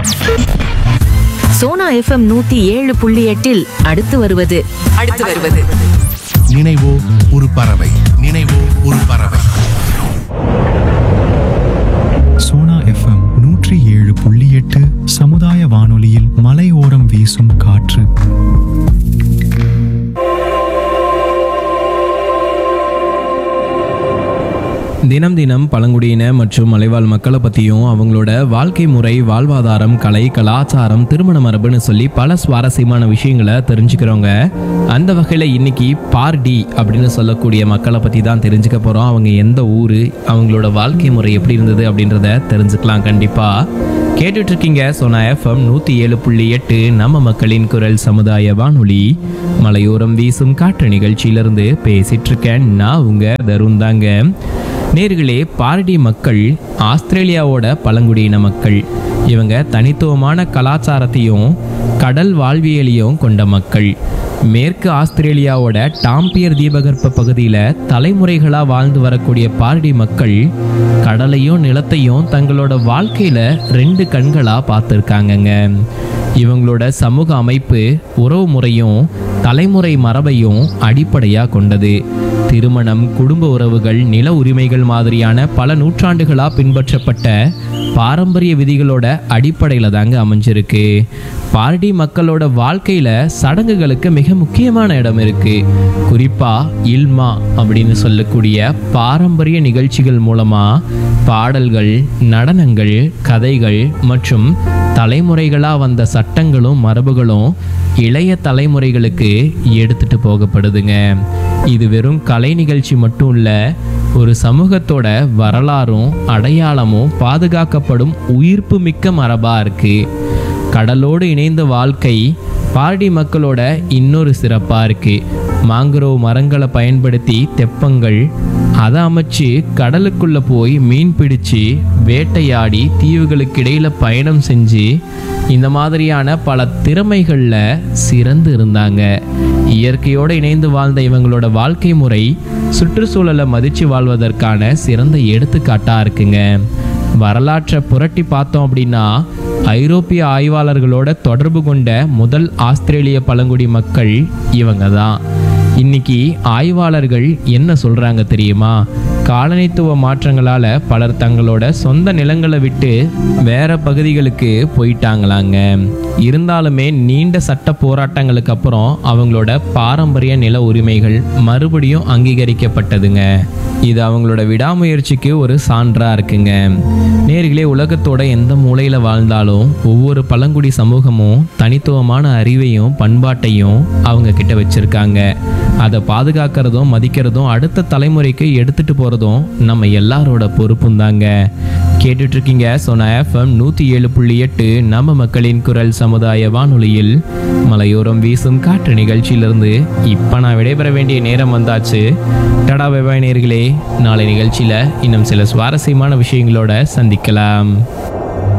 Sona FM நூத்தி ஏழு புள்ளி எட்டில் அடுத்து வருவது அடுத்து வருவது நினைவோ ஒரு பறவை நினைவோ ஒரு பறவை சோனா எஃப்எம் நூற்றி ஏழு புள்ளி எட்டு சமுதாய வானொலியில் மலையோரம் வீசும் காற்று தினம் தினம் பழங்குடியின மற்றும் மலைவாழ் மக்களை பற்றியும் அவங்களோட வாழ்க்கை முறை வாழ்வாதாரம் கலை கலாச்சாரம் திருமண மரபுன்னு சொல்லி பல சுவாரஸ்யமான விஷயங்களை தெரிஞ்சுக்கிறோங்க அந்த வகையில் இன்னைக்கு பார்டி அப்படின்னு சொல்லக்கூடிய மக்களை பற்றி தான் தெரிஞ்சுக்க போகிறோம் அவங்க எந்த ஊர் அவங்களோட வாழ்க்கை முறை எப்படி இருந்தது அப்படின்றத தெரிஞ்சுக்கலாம் கண்டிப்பாக கேட்டுட்டு இருக்கீங்க சோனா எஃப்எம் நூற்றி ஏழு புள்ளி எட்டு நம்ம மக்களின் குரல் சமுதாய வானொலி மலையோரம் வீசும் காற்று நிகழ்ச்சியிலிருந்து பேசிட்டு இருக்கேன் நான் உங்க தருண் தாங்க நேர்களே பாரடி மக்கள் ஆஸ்திரேலியாவோட பழங்குடியின மக்கள் இவங்க தனித்துவமான கலாச்சாரத்தையும் கடல் வாழ்வியலையும் கொண்ட மக்கள் மேற்கு ஆஸ்திரேலியாவோட டாம்பியர் தீபகற்ப பகுதியில் தலைமுறைகளாக வாழ்ந்து வரக்கூடிய பாரடி மக்கள் கடலையும் நிலத்தையும் தங்களோட வாழ்க்கையில் ரெண்டு கண்களாக பார்த்துருக்காங்கங்க இவங்களோட சமூக அமைப்பு உறவு முறையும் தலைமுறை மரபையும் அடிப்படையாக கொண்டது திருமணம் குடும்ப உறவுகள் நில உரிமைகள் மாதிரியான பல நூற்றாண்டுகளாக பின்பற்றப்பட்ட பாரம்பரிய விதிகளோட அடிப்படையில் தாங்க அமைஞ்சிருக்கு பார்டி மக்களோட வாழ்க்கையில் சடங்குகளுக்கு மிக முக்கியமான இடம் இருக்கு குறிப்பாக இல்மா அப்படின்னு சொல்லக்கூடிய பாரம்பரிய நிகழ்ச்சிகள் மூலமாக பாடல்கள் நடனங்கள் கதைகள் மற்றும் தலைமுறைகளாக வந்த சட்டங்களும் மரபுகளும் இளைய தலைமுறைகளுக்கு எடுத்துட்டு போகப்படுதுங்க இது வெறும் கலை நிகழ்ச்சி மட்டும் இல்லை ஒரு சமூகத்தோட வரலாறும் அடையாளமும் பாதுகாக்கப்படும் உயிர்ப்பு மிக்க மரபா இருக்கு கடலோடு இணைந்த வாழ்க்கை பார்டி மக்களோட இன்னொரு சிறப்பாக இருக்கு மாங்குரோவ் மரங்களை பயன்படுத்தி தெப்பங்கள் அதை அமைச்சு கடலுக்குள்ள போய் மீன் பிடிச்சு வேட்டையாடி தீவுகளுக்கு இடையில பயணம் செஞ்சு இந்த மாதிரியான பல திறமைகளில் சிறந்து இருந்தாங்க இயற்கையோடு இணைந்து வாழ்ந்த இவங்களோட வாழ்க்கை முறை சுற்றுச்சூழலை மதித்து வாழ்வதற்கான சிறந்த எடுத்துக்காட்டாக இருக்குங்க வரலாற்றை புரட்டி பார்த்தோம் அப்படின்னா ஐரோப்பிய ஆய்வாளர்களோட தொடர்பு கொண்ட முதல் ஆஸ்திரேலிய பழங்குடி மக்கள் இவங்க தான் இன்னைக்கு ஆய்வாளர்கள் என்ன சொல்றாங்க தெரியுமா காலனித்துவ மாற்றங்களால பலர் தங்களோட சொந்த நிலங்களை விட்டு வேற பகுதிகளுக்கு போயிட்டாங்களாங்க இருந்தாலுமே நீண்ட சட்ட போராட்டங்களுக்கு அப்புறம் அவங்களோட பாரம்பரிய நில உரிமைகள் மறுபடியும் அங்கீகரிக்கப்பட்டதுங்க இது அவங்களோட விடாமுயற்சிக்கு ஒரு சான்றா இருக்குங்க நேர்களே உலகத்தோட எந்த மூலையில வாழ்ந்தாலும் ஒவ்வொரு பழங்குடி சமூகமும் தனித்துவமான அறிவையும் பண்பாட்டையும் அவங்க கிட்ட வச்சிருக்காங்க அதை பாதுகாக்கிறதும் மதிக்கிறதும் அடுத்த தலைமுறைக்கு எடுத்துட்டு போறதும் நம்ம எல்லாரோட பொறுப்பும் தாங்க கேட்டுட்டு இருக்கீங்க சோனா எஃப்எம் நூத்தி ஏழு புள்ளி எட்டு நம்ம மக்களின் குரல் சமுதாய வானொலியில் மலையோரம் வீசும் காற்று நிகழ்ச்சியிலிருந்து இப்ப நான் விடைபெற வேண்டிய நேரம் வந்தாச்சு டடா வெபாய் நேர்களே நாளை நிகழ்ச்சியில இன்னும் சில சுவாரஸ்யமான விஷயங்களோட சந்திக்கலாம்